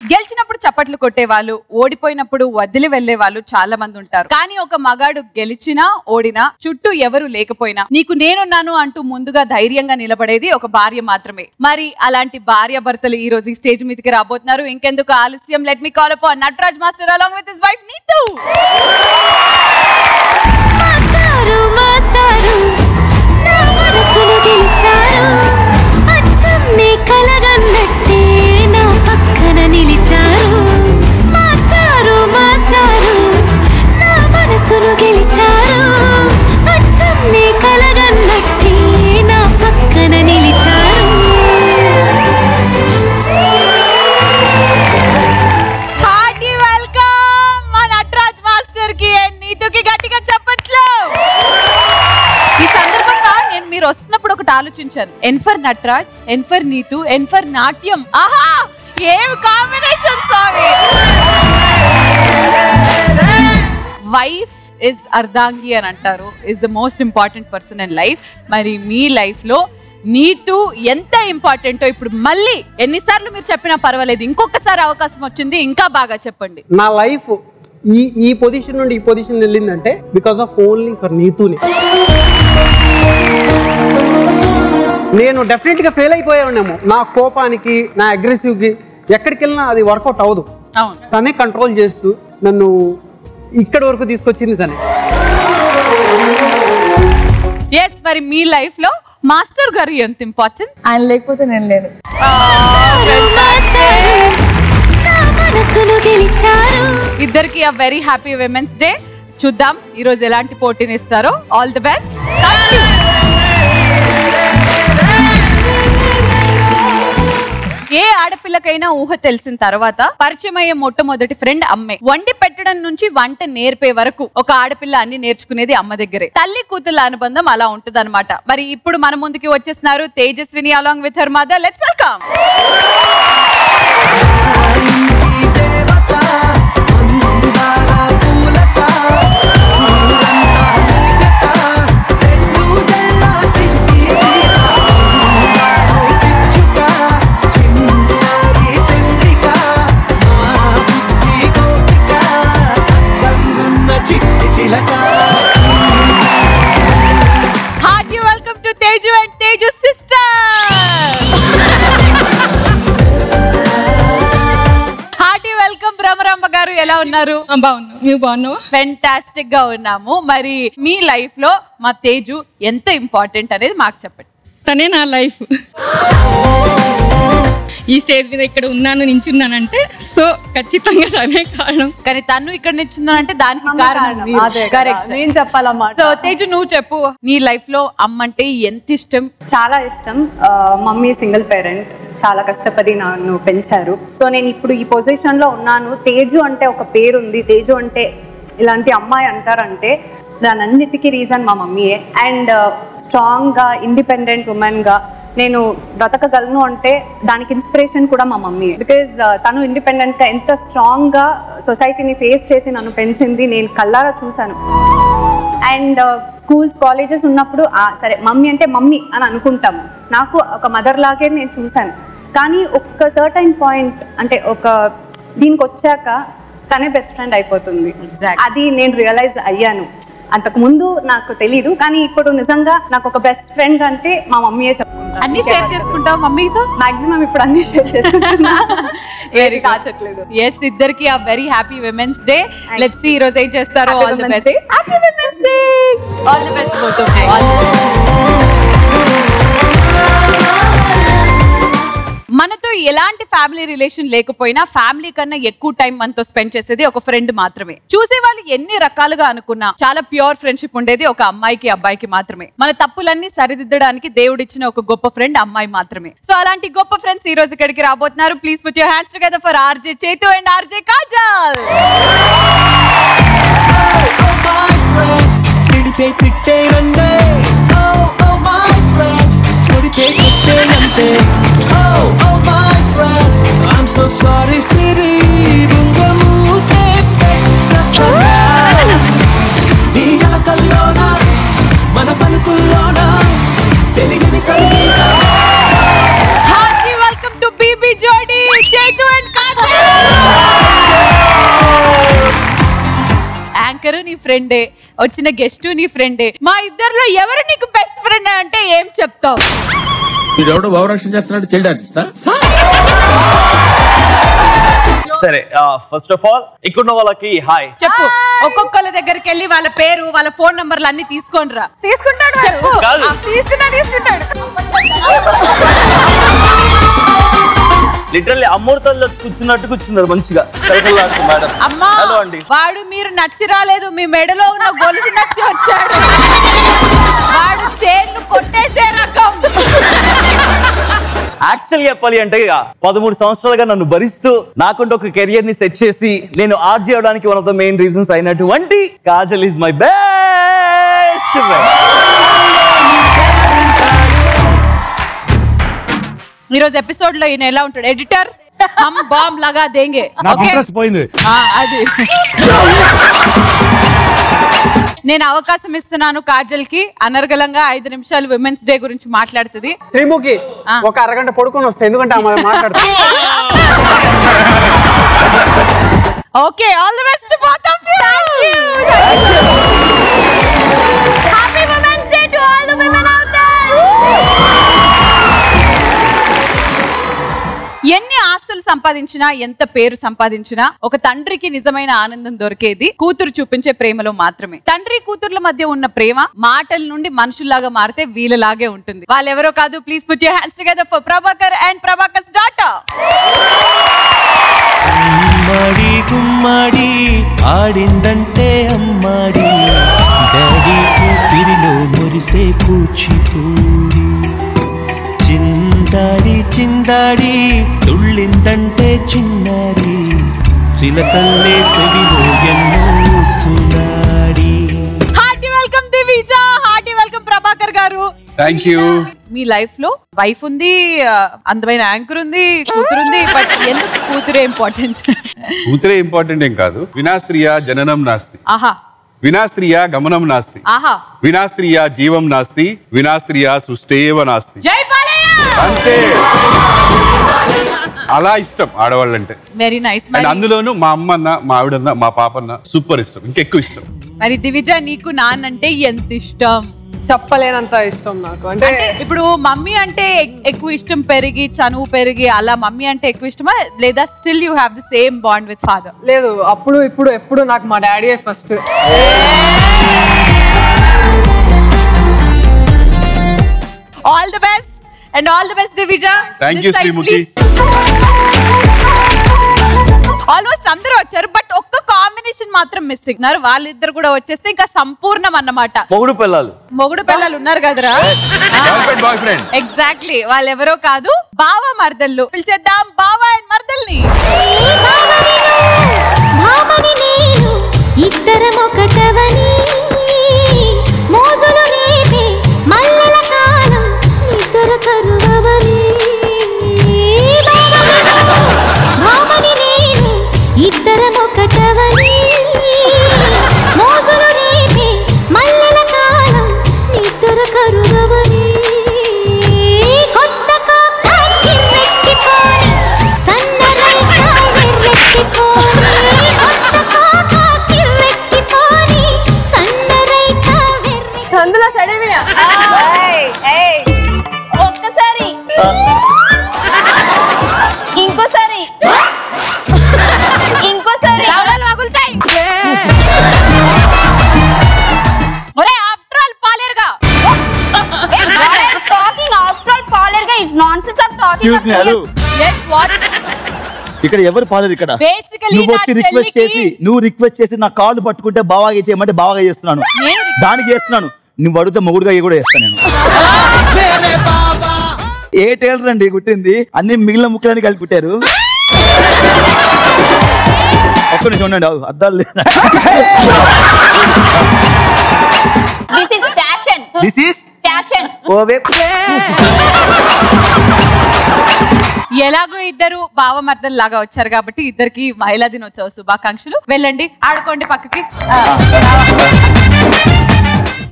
గెలిచినప్పుడు చప్పట్లు కొట్టేవాళ్ళు ఓడిపోయినప్పుడు వదిలి వెళ్లే వాళ్ళు చాలా మంది ఉంటారు కానీ ఒక మగాడు గెలిచినా ఓడినా చుట్టూ ఎవరు లేకపోయినా నీకు నేనున్నాను అంటూ ముందుగా ధైర్యంగా నిలబడేది ఒక భార్య మాత్రమే మరి అలాంటి భార్య భర్తలు ఈ రోజు ఈ స్టేజ్ మీదకి రాబోతున్నారు ఇంకెందుకు ఆలస్యం let me call up Nataraj master along with his wife Neetu మాస్టారు మాస్టారు నా మనసును గెలిచారు అచ్చం నీ కలగన్నట్టే నా పక్కన నిలిచారు మాస్టారు మాస్టారు నా మనసును గెలిచారు అచ్చం నీ కలగన్నట్టే నా పక్కన నిలిచారు హార్టీ వెల్కమ్ మా నటరాజ్ మాస్టర్ కి and నీతుకి గట్టిగా చెప్పట్లు ఈ సందర్భంగా నేను మీరు వస్తున్నప్పుడు ఒకటి ఆలోచించాను ఎన్ఫర్ నటరాజ్ ఎన్ఫర్ నీతు ఎన్ఫర్ నాట్యం ఆహా ఏం కాంబినేషన్ సాంగ్ వైఫ్ ఇస్ అర్ధాంగి అని అంటారు is the most important person in life మరి మీ లైఫ్ లో నీతు ఎంత ఇంపార్టెంటో ఇప్పుడు మళ్ళీ ఎన్నిసార్లు మీరు చెప్పినా పర్వాలేదు ఇంకొకసారి అవకాశం వచ్చింది ఇంకా బాగా చెప్పండి నా లైఫ్ ఈ ఈ పొజిషన్ నుండి ఈ పొజిషన్ వెళ్ళిందంటే బికాస్ ఆఫ్ ఓన్లీ ఫర్ నీతుని నేను డెఫినెట్ గా ఫెయిల్ అయిపోయానేమో నా కోపానికి నా అగ్రెసివ్కి ఎక్కడికి వెళ్ళినా అది వర్కౌట్ అవ్వదు అవును తనే కంట్రోల్ చేస్తూ నన్ను ఇక్కడి వరకు తీసుకొచ్చింది తనే ఎస్ మరి మీ లైఫ్ లో మాస్టర్ గారు ఎంత ఇంపార్టెంట్ ఆయన లేకపోతే నేను లేను మాస్టారు నా మనసును గెలిచారు ఇద్దరికి ఆ వెరీ హ్యాపీ విమెన్స్ డే చూద్దాం ఈ రోజు ఎలాంటి పోటీని ఇస్తారో ఆల్ ది బెస్ట్ ఏ ఆడపిల్లకైనా ఊహ తెలిసిన తర్వాత పరిచయం అయ్యే మొట్టమొదటి ఫ్రెండ్ అమ్మే వండి పెట్టడం నుంచి వంట నేర్పే వరకు ఒక ఆడపిల్ల అన్ని నేర్చుకునేది అమ్మ దగ్గరే తల్లి కూతుళ్ళ అనుబంధం అలా ఉంటది మరి ఇప్పుడు మన ముందుకి వచ్చేస్తున్నారు Tejaswini along with her mother let's welcome చిట్టి చిలక hearty welcome to Teju and Teju sister hearty welcome Bhramaramba garu ఎలా ఉన్నారు బాగున్నావు నువ్వు బాగున్నావా ఫెంటాస్టిక్ గా ఉన్నాము మరి మీ లైఫ్ లో మా తేజు ఎంత ఇంపార్టెంట్ అనేది మాకు చెప్పండి తనే నా లైఫ్ ఈ స్టేజ్ మీద ఇక్కడ ఉన్నాను నించున్నానంటే సో ఖచ్చితంగా తనే కారణం కానీ తను ఇక్కడ నిల్చుందంటే దానికి కారణం కరెక్ట్ నేను చెప్పాలమ్మా సో తేజు నువ్వు చెప్పు నీ లైఫ్ లో అమ్మ అంటే ఎంత ఇష్టం చాలా ఇష్టం ఆ, మమ్మీ సింగిల్ పేరెంట్ చాలా కష్టపడి నన్ను పెంచారు సో నేను ఇప్పుడు ఈ పొజిషన్ లో ఉన్నాను తేజు అంటే ఒక పేరు ఉంది తేజు అంటే ఇలాంటి అమ్మాయి అంటారంటే దాని అన్నిటికీ రీజన్ మా మమ్మీయే అండ్ స్ట్రాంగ్ గా ఇండిపెండెంట్ ఉమెన్ గా నేను బ్రతకగలను అంటే దానికి ఇన్స్పిరేషన్ కూడా మా మమ్మీ బికాజ్ తను ఇండిపెండెంట్ గా ఎంత స్ట్రాంగ్ గా సొసైటీని ఫేస్ చేసి నన్ను పెంచింది నేను కల్లారా చూశాను అండ్ స్కూల్స్ కాలేజెస్ ఉన్నప్పుడు "ఆ, సరే మమ్మీ అంటే మమ్మీ అని అనుకుంటాము నాకు ఒక మదర్ లాగే నేను చూశాను కానీ ఒక్క సర్టైన్ పాయింట్ అంటే ఒక దీనికి వచ్చాక తనే బెస్ట్ ఫ్రెండ్ అయిపోతుంది Exactly. అది నేను రియలైజ్ అయ్యాను అంతకు ముందు నాకు తెలీదు కానీ ఇప్పుడు నిజంగా నాకు ఒక బెస్ట్ ఫ్రెండ్ అంటే మా మమ్మీయే చెప్పుకుంటాను అన్ని షేర్ చేసుకుంటావు మమ్మీతో మాక్సిమం ఇప్పుడు అన్ని షేర్ చేసుకుంటున్నా ఏది కాచట్లేదు ఎస్ ఇద్దరికి ఆ very happy women's day let's see ఈ రోజు ఏం చేస్తారో Happy all the Women's best Day. Happy women's day all the best both of మనతో ఎలాంటి ఫ్యామిలీ రిలేషన్ లేకపోయినా ఫ్యామిలీ కన్నా ఎక్కువ టైం మనతో స్పెండ్ చేసేది ఒక ఫ్రెండ్ మాత్రమే చూసే వాళ్ళు ఎన్ని రకాలుగా అనుకున్నా చాలా ప్యూర్ ఫ్రెండ్షిప్ ఉండేది ఒక అమ్మాయికి అబ్బాయికి మాత్రమే మన తప్పులన్నీ సరిదిద్దడానికి దేవుడిచ్చిన ఒక గొప్ప ఫ్రెండ్ అమ్మాయి మాత్రమే సో అలాంటి గొప్ప ఫ్రెండ్స్ ఈ రోజు ఇక్కడికి రాబోతున్నారు please put your hands together for RJ Chaitu and RJ Kajal తిడితే తిట్టే రండే ఓ ఓ మై ఫ్రెండ్ కొడితే కొట్టే అంతే oh oh my friend I'm so sorry సిరి బుంగమూతే పెట్టకుండా నీ జలకల్లోన మన పలుకుల్లోన తెలియని సంగీతం హార్టీ వెల్కమ్ టు బీబీ జోడీ చేతు అండ్ కాజల్ యాంకర్ నీ ఫ్రెండే వచ్చిన గెస్ట్ నీ ఫ్రెండే మా ఇద్దరిలో ఎవరు నీకు బెస్ట్ ఫ్రెండ్ అంటే ఏం చెప్తావు వీడెవడో భావరక్షణ చేస్తున్నాడు చైల్డ్ ఆర్టిస్టా సరే ఫస్ట్ ఆఫ్ ఆల్ ఇక్కడున్న వాళ్ళకి హాయ్ చెప్పు ఒక్కొక్కళ్ళ దగ్గరికి వెళ్ళి వాళ్ళ పేరు వాళ్ళ ఫోన్ నంబర్లు అన్ని తీసుకొని రా తీసుకుంటాడు వాడు. చెప్పు కాదు. ఆ, తీసుకున్నా తీసుకుంటాడు లిటరల్లీ అమృతాల్లో వచ్చి కూర్చున్నట్టు కూర్చున్నారు మంచిగా కలకల్లాడుతూ మేడం అమ్మా హలో అండి వాడు మీరు నచ్చి రాలేదు మీ మెడలో ఉన్న గొలుసు నచ్చి వచ్చాడు వాడు చేతులు కొట్టేసే రకం యాక్చువల్ చెప్పాలి అంటే ఇక పదమూడు సంవత్సరాలుగా నన్ను భరిస్తూ నాకుంటూ ఒక కెరియర్ ని సెట్ చేసి నేను ఆర్జ్ చేయడానికి one of the main reasons అయినటువంటి కాజల్ ఈజ్ మై బెస్ట్ ఈ రోజు ఎపిసోడ్ లో ఈయన ఎలా ఉంటాడు ఎడిటర్ హమ్ బాంబ్ లగా దేంగే నాకు Okay? ఇంట్రెస్ట్ పోయింది ఆ, అది నేను అవకాశం ఇస్తున్నాను కాజల్ కి అనర్గళంగా ఐదు నిమిషాలు విమెన్స్ డే గురించి మాట్లాడుతుంది శ్రీముఖి ఆ. ఒక అరగంట పడుకొని వస్తే ఎందుకంటే ఆమె మాట్లాడుతుంది okay all the best both of you happy women's day to all the women out there ఎన్ని ఆస్తులు సంపాదించినా ఎంత పేరు సంపాదించినా ఒక తండ్రికి నిజమైన ఆనందం దొరికేది కూతురు చూపించే ప్రేమలో మాత్రమే తండ్రి కూతుర్ల మధ్య ఉన్న ప్రేమ మాటల నుండి మనుషుల్లాగా మారితే వీళ్ళలాగే ఉంటుంది వాళ్ళెవరో కాదు please put your hands together for Prabhakar and Prabhakar's daughter గుమ్మడి గుమ్మడి ఆడిందంటే అమ్మాడి డాడీ ఊపిరిలో మురిసే కూచిపూడి చిందాడి చిందాడి తుళ్ళిందంటే చిన్నారి చిలకల్లే చెవిలో ఎన్నో సునాడి hearty welcome Divija hearty welcome Prabhakar garu thank you మీ లైఫ్ లో వైఫ్ ఉంది ఆ, అందమైన యాంకర్ ఉంది కూతురు ఉంది బట్ ఎందుకు కూతురే ఇంపార్టెంట్ కూతురే ఇంపార్టెంట్ ఏం కాదు వినాస్త్రియ జననం నాస్తి ఆహా వినాస్త్రియ గమనం నాస్తి ఆహా వినాస్త్రియ జీవం నాస్తి వినాస్త్రియ సృష్టేవ నాస్తి జై బాలయ్య అంతే అలా ఇష్టం ఆడవాళ్ళంటే వెరీ నైస్ అండ్ మరి అందులోనూ మా అమ్మన్న మా ఆవిడన్న మా పాపన్న సూపర్ ఇష్టం ఇంకెక్కువ ఇష్టం మరి దివిజ నీకు నాన్నంటే ఎంత ఇష్టం చెప్పలేనంత ఇష్టం నాకు అంటే అంటే ఇప్పుడు మమ్మీ అంటే ఎక్- ఎక్కువ ఇష్టం పెరిగి చనువు పెరిగి అలా మమ్మీ అంటే ఎక్కువ ఇష్టమా లేదా still you have the same bond with father లేదు అప్పుడు ఇప్పుడు ఎప్పుడు నాకు మా డాడీయే first all the best and all the best Divija Thank you, Sreemukhi. Almost అందరూ వచ్చారు బట్ ఒక్క కాంబినేషన్ మాత్రం మిస్సింగ్ ఉన్నారు వాళ్ళిద్దరు కూడా వచ్చేస్తే ఇంకా సంపూర్ణం అన్నమాట మొగుడు పిల్లలు మొగుడు పిల్లలు ఉన్నారు కదరా girl friend boy friend exactly వాళ్ళు ఎవరో కాదు బావ మర్దళ్ళు పిలిచేద్దాం బావ అండ్ మర్దల్ని భామని నేను ఇద్దరం ఒకటవని మోజులు రేపే మల్లెల కాలం నిద్ర కరువవని భామని నేను ఇద్దరం ఒకటవని మోజులు రేపే మల్లెల కాలం నిద్ర కరువవని కొత్త కోక కిర్రెక్కిపోని సన్నలైన వెర్రెక్కిపోని కొత్త కోక కిర్రెక్కిపోని సన్నలైన వెర్రెక్కి అందులో సడేమియా ఒక్కసారి ఇంకోసారి ఇంకోసారి దవడలు పగులుతాయి ఒరే ఆఫ్టర్ ఆల్ పాలేరుగా టాకింగ్ ఆఫ్టర్ ఆల్ పాలర్ గా it's nonsense of talking yes what ఇక్కడ ఎవరు పాలేదు ఇక్కడ Basically నువ్వు నా వచ్చి రిక్వెస్ట్ చెల్లికి- చేసి నువ్వు రిక్వెస్ట్ చేసి నా కాళ్ళు పట్టుకుంటే బాగా చేయమంటే బాగా చేస్తున్నాను నేను request- దానికి చేస్తున్నాను నువ్వు అడిగితే మొగుడుగా ఇవి కూడా చేస్తాను నేను ఏ టైలర్ అండి కుట్టింది అన్ని మిగిలిన ముక్కలని కలిపి కుట్టారు ఒక్క నిమిషం ఉండండి ఆగు, అద్దాలు లేదా this is fashion this is fashion ఓవే ఎలాగో ఇద్దరు భావమర్దలు లాగా వచ్చారు కాబట్టి ఇద్దరికి మహిళా దినోత్సవ శుభాకాంక్షలు వెళ్ళండి ఆడుకోండి పక్కకి